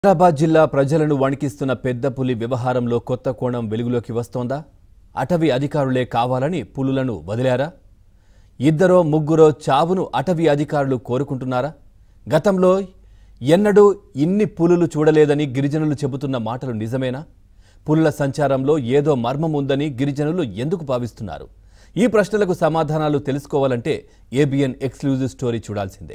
హైదరాబాద్ జిల్లా ప్రజలను వణికిస్తున్న పెద్ద పులి వ్యవహారంలో కొత్త కోణం వెలుగులోకి వస్తోందా అటవీ అధికారులే కావాలని పులులను వదిలారా ఇద్దరో ముగ్గురో చావును అటవీ అధికారులు కోరుకుంటున్నారా గతంలో ఎన్నడూ ఇన్ని పులులు చూడలేదని గిరిజనులు చెబుతున్న మాటలు నిజమేనా పులుల సంచారంలో ఏదో మర్మం ఉందని గిరిజనులు ఎందుకు భావిస్తున్నారు ఈ ప్రశ్నలకు సమాధానాలు తెలుసుకోవాలంటే ఏబిఎన్ ఎక్స్క్లూజివ్ స్టోరీ చూడాల్సిందే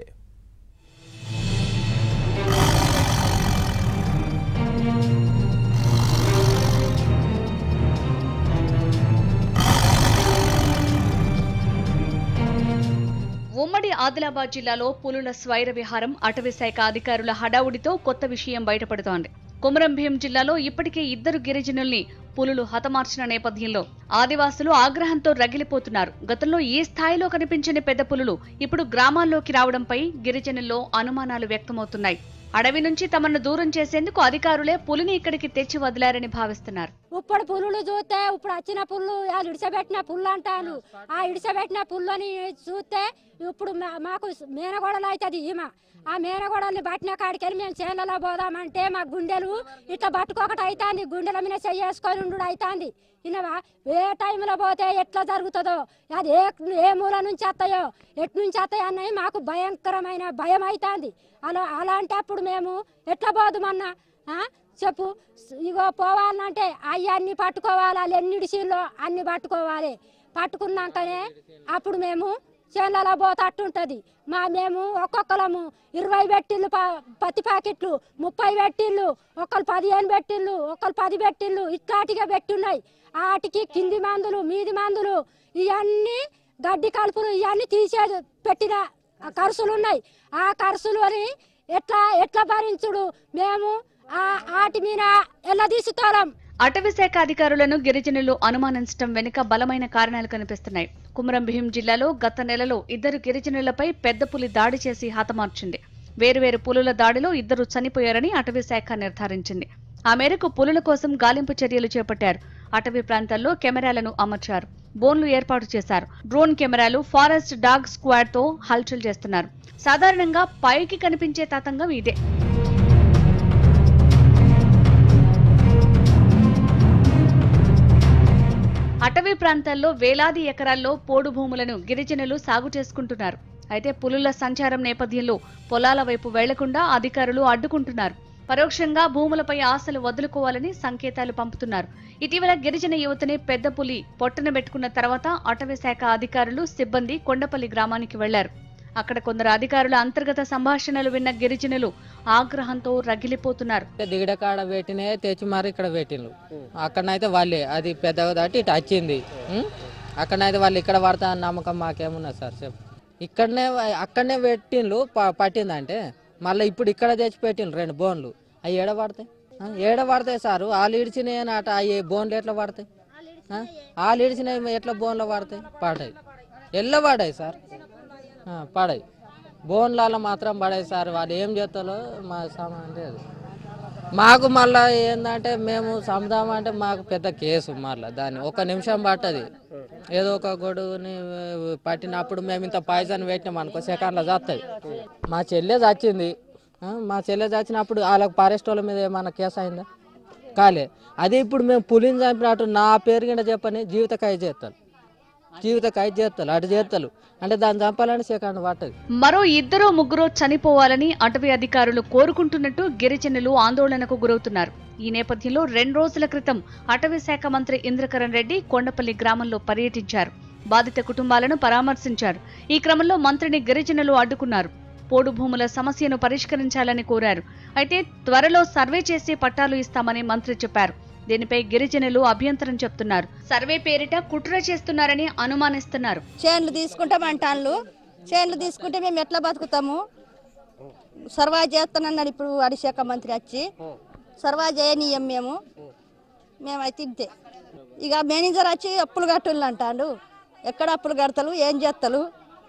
ఉమ్మడి ఆదిలాబాద్ జిల్లాలో పులుల స్వైర విహారం అటవీ శాఖ అధికారుల హడావుడితో కొత్త విషయం బయటపడుతోంది కుమరం భీం జిల్లాలో ఇప్పటికే ఇద్దరు గిరిజనుల్ని పులులు హతమార్చిన నేపథ్యంలో ఆదివాసులు ఆగ్రహంతో రగిలిపోతున్నారు గతంలో ఈ స్థాయిలో కనిపించని పెద్ద పులులు ఇప్పుడు గ్రామాల్లోకి రావడంపై గిరిజనుల్లో అనుమానాలు వ్యక్తమవుతున్నాయి అడవి నుంచి తమను దూరం చేసేందుకు అధికారులే పులిని ఇక్కడికి తెచ్చి వదిలారని భావిస్తున్నారు ఇప్పుడు పుల్లులు చూస్తే ఇప్పుడు వచ్చిన పుల్లు వాళ్ళు ఇడిచబెట్టిన పుల్లు అంటాను ఆ ఇడిచబెట్టిన పుల్లని చూస్తే ఇప్పుడు మా- మాకు మేనగోడలు అవుతుంది ఈమె ఆ మేనగోడల్ని పట్టిన కాడికి వెళ్ళి మేము చేలలో పోదామంటే మా గుండెలు ఇట్లా పట్టుకోకటి అవుతుంది గుండెల మీద చెయ్యేసుకొని ఉండు అవుతుంది వినవా ఏ టైంలో పోతే ఎట్లా జరుగుతుందో అది ఏ ఏ మూల నుంచి వస్తాయో ఎటు నుంచి వస్తాయో అన్నవి మాకు భయంకరమైన భయం అవుతుంది అలా అలాంటప్పుడు మేము ఎట్లా పోదుమన్నా ఆ? చెప్పు ఇగో పోవాలంటే అవి అన్ని పట్టుకోవాలి వాళ్ళు ఎన్ని ఇడిసిల్లో అన్ని పట్టుకోవాలి పట్టుకున్నాకనే అప్పుడు మేము చేనులలో పోతట్టుంటది మా మేము ఒక్కొక్కలము ఇరవై పెట్టిళ్ళు ప- పత్తి ప్యాకెట్లు ముప్పై పెట్టిళ్ళు ఒకళ్ళు పదిహేను పెట్టిళ్ళు ఒకళ్ళు పది పెట్టిళ్ళు ఇట్లాంటిగా పెట్టున్నాయి వాటికి కింది మందులు మీది మందులు ఇవన్నీ గడ్డి కలుపులు ఇవన్నీ తీసేది పెట్టిన ఖర్చులు ఉన్నాయి ఆ ఖర్చులని ఎట్లా ఎట్లా భరించుడు మేము ఆ వాటి మీద ఎలా తీసుతారం అటవీ శాఖ అధికారులను గిరిజనులు అనుమానించడం వెనుక బలమైన కారణాలు కనిపిస్తున్నాయి కుమరం భీం జిల్లాలో గత నెలలో ఇద్దరు గిరిజనులపై పెద్ద పులి దాడి చేసి హతమార్చింది వేరువేరు పులుల దాడిలో ఇద్దరు చనిపోయారని అటవీ శాఖ నిర్ధారించింది ఆ మేరకు పులుల కోసం గాలింపు చర్యలు చేపట్టారు అటవీ ప్రాంతాల్లో కెమెరాలను అమర్చారు బోన్లు ఏర్పాటు చేశారు డ్రోన్ కెమెరాలు ఫారెస్ట్ డాగ్ స్క్వాడ్ తో హల్చల్ చేస్తున్నారు సాధారణంగా పైకి కనిపించే తతంగం ఇదే అటవీ ప్రాంతాల్లో వేలాది ఎకరాల్లో పోడు భూములను గిరిజనులు సాగు చేసుకుంటున్నారు అయితే పులుల సంచారం నేపథ్యంలో పొలాల వైపు వెళ్లకుండా అధికారులు అడ్డుకుంటున్నారు పరోక్షంగా భూములపై ఆశలు వదులుకోవాలని సంకేతాలు పంపుతున్నారు ఇటీవల గిరిజన యువతని పెద్ద పులి పొట్టన పెట్టుకున్న తర్వాత అటవీ శాఖ అధికారులు సిబ్బంది కొండపల్లి గ్రామానికి వెళ్లారు అక్కడ కొందరు అధికారుల అంతర్గత సంభాషణలు విన్న గిరిజనులు ఆగ్రహంతో రగిలిపోతున్నారు దిగడ కాడ పెట్టినే తెచ్చి మరి ఇక్కడ పెట్టిండ్రు అక్కడనైతే వాళ్ళే అది పెద్దగా దాటి ఇటు వచ్చింది ఉం? అక్కడనైతే వాళ్ళు ఇక్కడ పడతా అన్న నమ్మకం మాకేమున్నది సార్ చెప్పు ఇక్కడనే అక్కడనే పెట్టిండ్రు ప- పట్టిందంటే మళ్ళీ ఇప్పుడు ఇక్కడ తెచ్చి పెట్టిండ్రు రెండు బోన్లు అవి ఏడ పడతాయి ఆ? ఏడ పడతాయి సార్ వాళ్ళు ఇడిచినాయి అని అట అవి బోన్లు ఎట్లా పడతాయి ఆ? వాళ్ళు ఇడిచినవి ఎట్లా బోన్లో పడతాయి పడాయి ఎల్ల పడాయి సార్ ఆ, పడాయి బోన్లలో మాత్రం పడాయి సార్ వాళ్ళు ఏం చేస్తారో మా సామాన్ లేదు మాకు మళ్ళా ఏంటంటే మేము సముదామంటే మాకు పెద్ద కేసు మళ్ళీ దాన్ని ఒక నిమిషం పట్టది ఏదో ఒక గొడుగుని పట్టినప్పుడు మేము ఇంత పాయిజన్ పెట్టినాం అనుకో సెకండ్లో చస్తుంది మా చెల్లె చచ్చింది ఆ, మా చెల్లె చచ్చినప్పుడు వాళ్ళకి ఫారెస్ట్ వాళ్ళ మీద ఏమన్నా కేసు అయిందా కాలే అదే ఇప్పుడు మేము పులిని చంపినట్టు నా పేరు కింద చెప్పని జీవిత ఖైదు చేస్తాను జీవిత ఖైదు చేస్తారు అటు చేస్తారు అంటే దాన్ని చంపాలని సెకండ్ పట్టదు మరో ఇద్దరు ముగ్గురు చనిపోవాలని అటవీ అధికారులు కోరుకుంటున్నట్టు గిరిజనులు ఆందోళనకు గురవుతున్నారు ఈ నేపథ్యంలో రెండు రోజుల క్రితం అటవీ శాఖ మంత్రి ఇంద్రకరణ్ రెడ్డి కొండపల్లి గ్రామంలో పర్యటించారు బాధిత కుటుంబాలను పరామర్శించారు ఈ క్రమంలో మంత్రిని గిరిజనులు అడ్డుకున్నారు పోడు భూముల సమస్యను పరిష్కరించాలని కోరారు అయితే త్వరలో సర్వే చేసి పట్టాలు ఇస్తామని మంత్రి చెప్పారు దీనిపై గిరిజనులు అభ్యంతరం చెప్తున్నారు సర్వే పేరిట కుట్ర చేస్తున్నారని అనుమానిస్తున్నారు చేన్లు తీసుకుంటామంటాన్లు చేన్లు తీసుకుంటే మేము ఎట్లా బతుకుతాము సర్వా చేస్తానన్నాడు ఇప్పుడు అడిశాఖ మంత్రి వచ్చి సర్వా చేయనీయం మేము మేమైతే ఇంతే ఇక మేనేజర్ వచ్చి అప్పులు కట్టుళ్ళు అంటాడు ఎక్కడ అప్పులు కడతలు ఏం చేస్తలు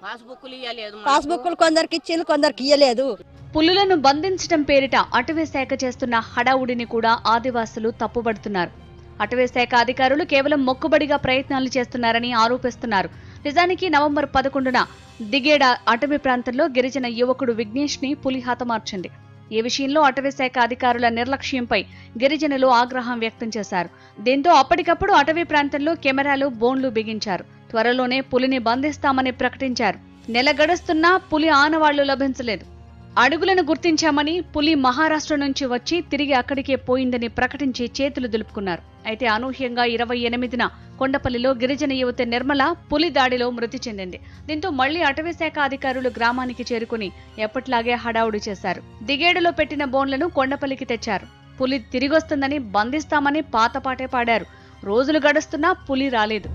పాస్బుక్లు కొందరికి ఇచ్చిండ్రు కొందరికి ఇయ్యలేదు పులులను బంధించడం పేరిట అటవీ శాఖ చేస్తున్న హడావుడిని కూడా ఆదివాసులు తప్పుబడుతున్నారు అటవీ శాఖ అధికారులు కేవలం మొక్కుబడిగా ప్రయత్నాలు చేస్తున్నారని ఆరోపిస్తున్నారు నిజానికి నవంబర్ పదకొండున దిగేడ అటవీ ప్రాంతంలో గిరిజన యువకుడు విఘ్నేష్ ని పులి హతమార్చింది ఈ విషయంలో అటవీ శాఖ అధికారుల నిర్లక్ష్యంపై గిరిజనులు ఆగ్రహం వ్యక్తం చేశారు దీంతో అప్పటికప్పుడు అటవీ ప్రాంతంలో కెమెరాలు బోన్లు బిగించారు త్వరలోనే పులిని బంధిస్తామని ప్రకటించారు నెల గడుస్తున్నా పులి ఆనవాళ్లు లభించలేదు అడుగులను గుర్తించామని పులి మహారాష్ట్ర నుంచి వచ్చి తిరిగి అక్కడికే పోయిందని ప్రకటించి చేతులు దులుపుకున్నారు అయితే అనూహ్యంగా ఇరవై ఎనిమిదిన కొండపల్లిలో గిరిజన యువతి నిర్మల పులి దాడిలో మృతి చెందింది దీంతో మళ్లీ అటవీ శాఖ అధికారులు గ్రామానికి చేరుకుని ఎప్పట్లాగే హడావుడి చేశారు దిగేడులో పెట్టిన బోన్లను కొండపల్లికి తెచ్చారు పులి తిరిగొస్తుందని బంధిస్తామని పాతపాటే పాడారు రోజులు గడుస్తున్నా పులి రాలేదు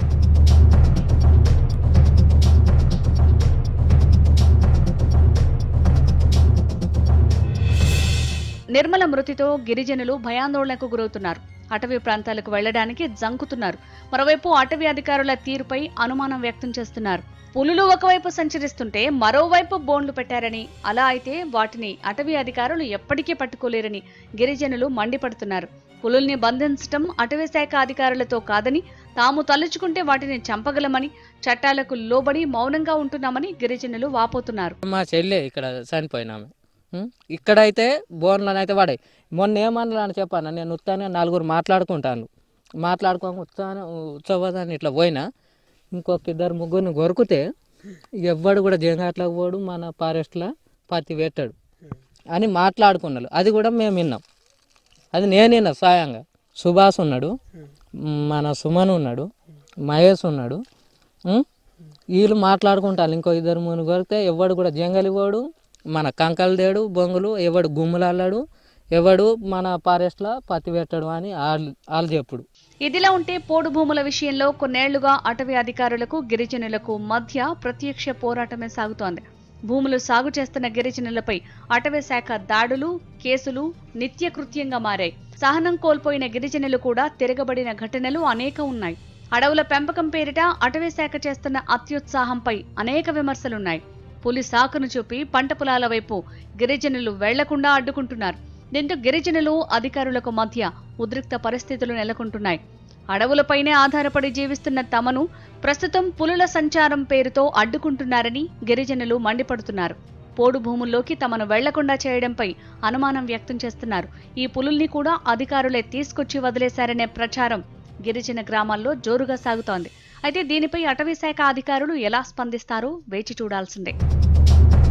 నిర్మల మృతితో గిరిజనులు భయాందోళనకు గురవుతున్నారు అటవీ ప్రాంతాలకు వెళ్లడానికి జంకుతున్నారు మరోవైపు అటవీ అధికారుల తీరుపై అనుమానం వ్యక్తం చేస్తున్నారు పులులు ఒకవైపు సంచరిస్తుంటే మరోవైపు బోన్లు పెట్టారని అలా అయితే వాటిని అటవీ అధికారులు ఎప్పటికీ పట్టుకోలేరని గిరిజనులు మండిపడుతున్నారు పులుల్ని బంధించటం అటవీ శాఖ అధికారులతో కాదని తాము తలుచుకుంటే వాటిని చంపగలమని చట్టాలకు లోబడి మౌనంగా ఉంటున్నామని గిరిజనులు వాపోతున్నారు మా చెల్లె ఇక్కడ చనిపోయినామె ఉం? ఇక్కడైతే బోన్లను అయితే పడాయి మొన్న ఏమన్నా అని చెప్పాను నేను ఉత్తానే నలుగురు మాట్లాడుకుంటాను మాట్లాడుకోక ఉత్సాహం ఉత్సవాన్ని ఇట్లా పోయినా ఇంకొక ఇద్దరు ముగ్గురిని కొరికితే ఎవ్వడు కూడా జంగాట్లకు పోడు మన ఫారెస్ట్లో పత్తి పెట్టాడు అని మాట్లాడుకున్నారు అది కూడా మేము విన్నాం అది నేను విన్నా స్వయంగా సుభాష్ ఉన్నాడు మన సుమన్ ఉన్నాడు మహేష్ ఉన్నాడు ఉం? వీళ్ళు మాట్లాడుకుంటారు ఇంకో ఇద్దరు మూడు కొరికితే ఎవడు కూడా జంగలి పోడు మన కంకలు తేడు బొంగులు ఎవడు గుమ్ములాడాడు ఎవడు మన ఫారెస్ట్లో పత్తి పెట్టడు అని వాళ్ళు వాళ్ళు చెప్పుడు ఇదిలా ఉంటే పోడు భూముల విషయంలో కొన్నేళ్లుగా అటవీ అధికారులకు గిరిజనులకు మధ్య ప్రత్యక్ష పోరాటమే సాగుతోంది భూములు సాగు చేస్తున్న గిరిజనులపై అటవీ శాఖ దాడులు కేసులు నిత్యకృత్యంగా మారాయి సహనం కోల్పోయిన గిరిజనులు కూడా తిరగబడిన ఘటనలు అనేక ఉన్నాయి అడవుల పెంపకం పేరిట అటవీ శాఖ చేస్తున్న అత్యుత్సాహంపై అనేక విమర్శలున్నాయి పులి సాకును చూపి పంట పొలాల వైపు గిరిజనులు వెళ్లకుండా అడ్డుకుంటున్నారు దీంతో గిరిజనులు అధికారులకు మధ్య ఉద్రిక్త పరిస్థితులు నెలకొంటున్నాయి అడవులపైనే ఆధారపడి జీవిస్తున్న తమను ప్రస్తుతం పులుల సంచారం పేరుతో అడ్డుకుంటున్నారని గిరిజనులు మండిపడుతున్నారు పోడు భూముల్లోకి తమను వెళ్లకుండా చేయడంపై అనుమానం వ్యక్తం చేస్తున్నారు ఈ పులుల్ని కూడా అధికారులే తీసుకొచ్చి వదిలేశారనే ప్రచారం గిరిజన గ్రామాల్లో జోరుగా సాగుతోంది అయితే దీనిపై అటవీ శాఖ అధికారులు ఎలా స్పందిస్తారో వేచి చూడాల్సిందే